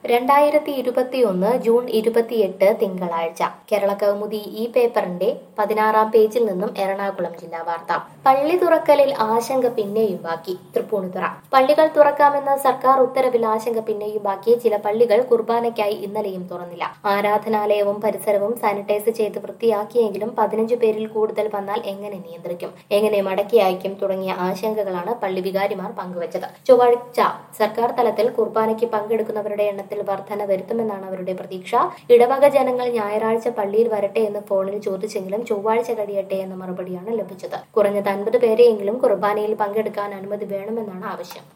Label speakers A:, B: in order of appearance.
A: രണ്ടായിരത്തി ഇരുപത്തിയൊന്ന് ജൂൺ ഇരുപത്തിയെട്ട് തിങ്കളാഴ്ച കേരള കൗമുദി ഈ പേപ്പറിന്റെ പതിനാറാം പേജിൽ നിന്നും എറണാകുളം ജില്ലാ വാർത്ത പള്ളി തുറക്കലിൽ ആശങ്ക പിന്നെയും ബാക്കി തൃപ്പൂണിത്തുറ പള്ളികൾ തുറക്കാമെന്ന സർക്കാർ ഉത്തരവിൽ ആശങ്ക പിന്നെയും ബാക്കി ചില പള്ളികൾ കുർബാനയ്ക്കായി ഇന്നലെയും തുറന്നില്ല ആരാധനാലയവും പരിസരവും സാനിറ്റൈസ് ചെയ്ത് വൃത്തിയാക്കിയെങ്കിലും പതിനഞ്ചു പേരിൽ കൂടുതൽ വന്നാൽ എങ്ങനെ നിയന്ത്രിക്കും എങ്ങനെ മടക്കി അയക്കും തുടങ്ങിയ ആശങ്കകളാണ് പള്ളി വികാരിമാർ പങ്കുവച്ചത് ചൊവ്വാഴ്ച സർക്കാർ തലത്തിൽ കുർബാനയ്ക്ക് പങ്കെടുക്കുന്നവരുടെ എണ്ണത്തിൽ വർധന വരുത്തുമെന്നാണ് അവരുടെ പ്രതീക്ഷ ഇടവക ജനങ്ങൾ ഞായറാഴ്ച പള്ളിയിൽ വരട്ടെ എന്ന് ഫോണിൽ ചോദിച്ചെങ്കിലും ചൊവ്വാഴ്ച കഴിയട്ടെ എന്ന മറുപടിയാണ് ലഭിച്ചത് കുറഞ്ഞത് അൻപത് പേരെയെങ്കിലും കുർബാനയിൽ പങ്കെടുക്കാൻ അനുമതി വേണമെന്നാണ് ആവശ്യം